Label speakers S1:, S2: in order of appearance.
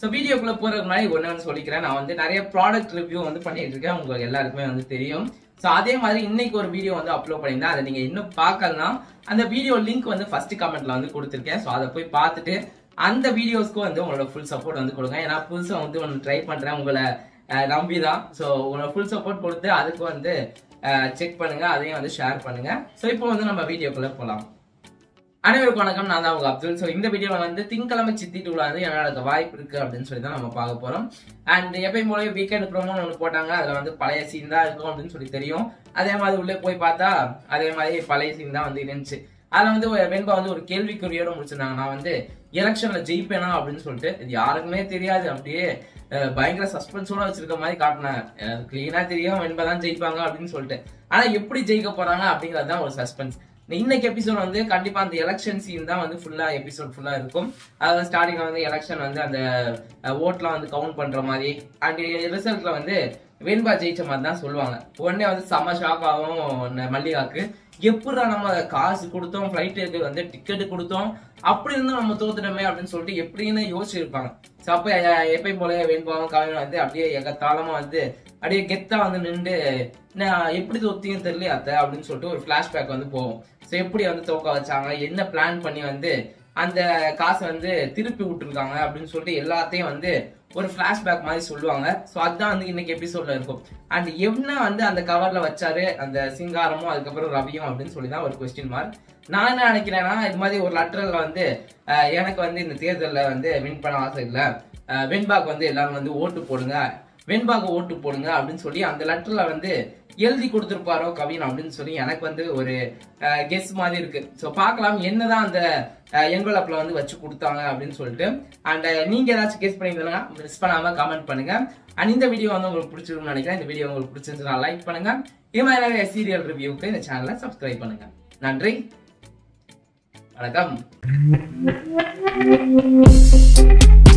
S1: so வீடியோக்குள்ள போறதுக்கு முன்னாடி ஒன்று வந்து சொல்லிக்கிறேன் நான் வந்து நிறைய ப்ராடக்ட் ரிவ்யூ வந்து பண்ணிட்டு இருக்கேன் உங்களுக்கு எல்லாருக்குமே வந்து தெரியும் ஸோ அதே மாதிரி இன்னைக்கு ஒரு வீடியோ வந்து அப்லோட் பண்ணியிருந்தேன் அதை நீங்க இன்னும் பார்க்கலனா அந்த வீடியோ லிங்க் வந்து ஃபர்ஸ்ட் கமெண்ட்ல வந்து கொடுத்துருக்கேன் ஸோ அதை போய் பார்த்துட்டு அந்த வீடியோஸ்க்கு வந்து உங்களோட ஃபுல் சப்போர்ட் வந்து கொடுங்க ஏன்னா புதுசாக வந்து ஒன்று ட்ரை பண்றேன் உங்களை அஹ், நம்பி தான் ஸோ உங்களோட ஃபுல் சப்போர்ட் கொடுத்து அதுக்கு வந்து செக் பண்ணுங்க அதையும் வந்து ஷேர் பண்ணுங்க ஸோ இப்போ வந்து நம்ம வீடியோக்குள்ள போகலாம் அனைவருக்கும் வணக்கம் நான் தான் உங்க அப்துல் ஸோ இந்த வீடியோவில் வந்து திங்கக்கிழமை சித்தி டூல வந்து என்ன நடக்க வாய்ப்பு இருக்கு அப்படின்னு சொல்லி தான் நம்ம பார்க்க போறோம் அண்ட் எப்பயும் போல வீக்கெண்ட் ப்ரோமோன்னு ஒன்று போட்டாங்க அதில் வந்து பழைய சீன் தான் இருக்கும் அப்படின்னு சொல்லி தெரியும் அதே மாதிரி உள்ளே போய் பார்த்தா அதே மாதிரி பழைய சீன் தான் வந்து இருந்துச்சு அதில் வந்து ஒரு வெண்பா வந்து ஒரு கேள்விக்குறியோட முடிச்சிருந்தாங்க நான் வந்து எலெக்ஷன்ல ஜெயிப்பேனா அப்படின்னு சொல்லிட்டு இது யாருக்குமே தெரியாது அப்படியே அஹ், பயங்கர சஸ்பென்ஸோட வச்சிருக்க மாதிரி காட்டினாங்க எனக்கு கிளீனா தெரியும் வெண்பா தான் ஜெயிப்பாங்க அப்படின்னு சொல்லிட்டு ஆனா எப்படி ஜெயிக்க போறாங்க அப்படிங்கிறது தான் ஒரு சஸ்பென்ஸ் இன்னைக்கு எபிசோட் வந்து கண்டிப்பா அந்த எலெக்ஷன் சீன் தான் வந்து ஃபுல்லா எபிசோட் ஃபுல்லா இருக்கும் அதாவது ஸ்டார்டிங்ல வந்து எலெக்ஷன் வந்து அந்த ஓட்லாம் வந்து கவுண்ட் பண்ற மாதிரி அண்ட் ரிசல்ட்ல வந்து வெண்பா ஜெயிச்ச மாதிரி தான் சொல்லுவாங்க உடனே வந்து செம ஷாக் ஆகும் ந- மல்லிகாக்கு எப்படா நம்ம காசு கொடுத்தோம் ஃபிளைட்டுக்கு வந்து டிக்கெட் கொடுத்தோம் அப்படி இருந்தும் நம்ம தோத்துட்டோமே அப்படின்னு சொல்லிட்டு எப்படின்னு யோசிச்சிருப்பாங்க ஸோ அப்போ எப்பயும் போல வெண்பாவும் கவினும் வந்து அப்படியே எகத்தாளமா வந்து அப்படியே கெத்தா வந்து நின்று நான் எப்படி தோத்தீங்கன்னு தெரியல அத்தை அப்படின்னு சொல்லிட்டு ஒரு ஃபிளாஷ்பேக் வந்து போகும் ஸோ எப்படி வந்து தோக்க வச்சாங்க என்ன பிளான் பண்ணி வந்து அந்த காசை வந்து திருப்பி விட்டுருக்காங்க அப்படின்னு சொல்லிட்டு எல்லாத்தையும் வந்து ஒரு ஃபிளாஷ்பேக் மாதிரி சொல்லுவாங்க ஸோ அதுதான் வந்து இன்னைக்கு எபிசோட்ல இருக்கும் அண்ட் என்ன வந்து அந்த கவர்ல வச்சாரு அந்த சிங்காரமும் அதுக்கப்புறம் ரவியும் அப்படின்னு சொல்லி தான் ஒரு கொஸ்டின் மார்க் நான் என்ன நினைக்கிறேன்னா இது மாதிரி ஒரு லெட்டர்ல வந்து அஹ், எனக்கு வந்து இந்த தேர்தலில் வந்து வின் பண்ண ஆசை இல்லை வெண்பாக்கு வந்து எல்லாரும் வந்து ஓட்டு போடுங்க வெண்பாக்கு ஓட்டு போடுங்க அப்படின்னு சொல்லி அந்த லெட்டர்ல வந்து எழுதி கொடுத்துருப்பாரோ கவின் அப்படின்னு சொல்லி எனக்கு வந்து ஒரு கெஸ் மாதிரி இருக்கு ஸோ பார்க்கலாம் என்னதான் அந்த என்வலப்ல வந்து வச்சு கொடுத்தாங்க அப்படின்னு சொல்லிட்டு அண்ட் நீங்க ஏதாச்சும் கெஸ் பண்ணியிருந்தீங்கன்னா மிஸ் பண்ணாம கமெண்ட் பண்ணுங்க அண்ட் இந்த வீடியோ வந்து உங்களுக்கு பிடிச்சிருக்கும்னு நினைக்கிறேன் இந்த வீடியோ உங்களுக்கு பிடிச்சிருந்துச்சுன்னா லைக் பண்ணுங்க இது மாதிரி நிறைய சீரியல் ரிவ்யூக்கு இந்த சேனலை சப்ஸ்கிரைப் பண்ணுங்க நன்றி வணக்கம்